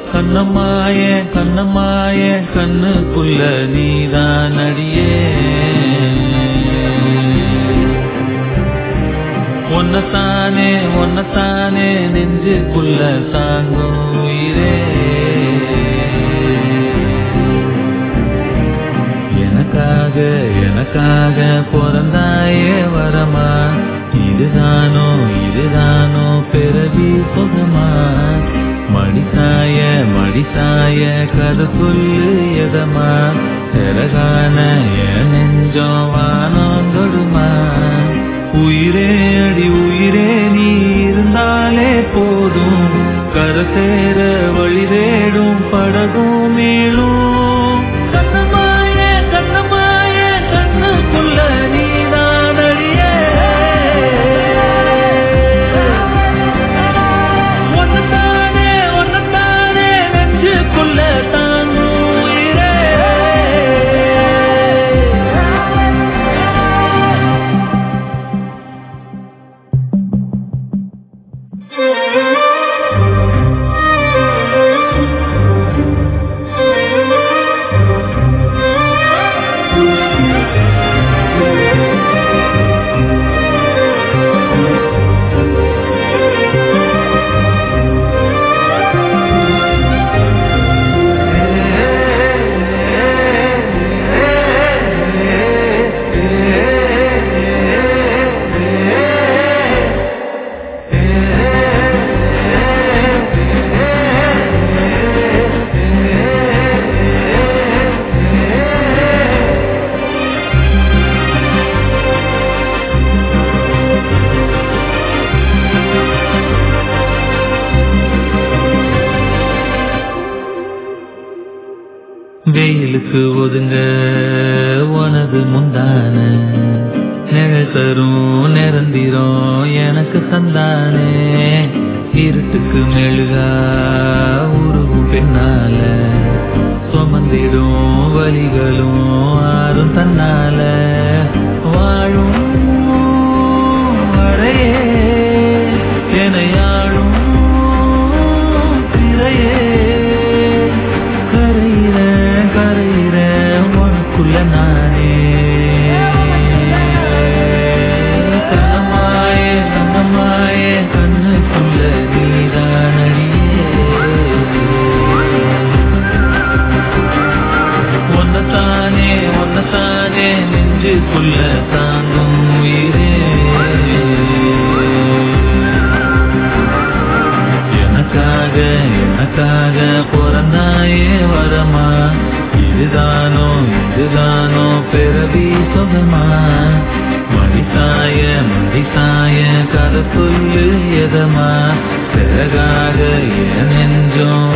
கண்ணம்மாய கண்ணம்மாய கண்ணுக்குள்ள நீதான் அடியே ஒன்னத்தானே ஒன்னத்தானே நெஞ்சுக்குள்ள தாங்கும் உயிரே எனக்காக எனக்காக பிறந்தாயே வரமா இதுதானோ இதுதானோ பிறவி சுகமா மடிசாய மடிசாய கதை சொல்லு எதமா சிறகான என் நெஞ்சம் வானம் தொடுமா உயிரே அடி உயிரே நீ இருந்தாலே போதும் கரை சேர வழி தேடும் படகும் மேலும் கண்ணமாய கண்ணமாய கண்ணுக்குள்ள நீதான் அடியே ஒன்னத்தானே ஒன்னத்தானே நெஞ்சுக்குள்ள தாங்கும் உயிரே வெயிலுக்கு ஒதுங்க உனது முந்தான நிழல் தரும் நிரந்திரம் எனக்கு தந்தானே இருட்டுக்கு மெழுகா உருவும் பின்னால சுமந்திடும் வலிகளும் ஆறும் தன்னால வாழும் வரையே எனையாளும் திரையே கரையிற கரையிற உனக்குள்ள நானே கண்ணமாய கண்ணமாய கண்ணுக்குள்ள நீதானடியே ஒன்னத்தானே ஒன்னத்தானே நெஞ்சுக்குள்ள தாங்கும் உயிரே எனக்காக எனக்காக பிறந்தாயே வரமா இதுதானோ இதுதானோ பிறவி சுகமா மடிசாய மடிசாய கதை சொல்லு எதமா பிறகாக என் நெஞ்சம்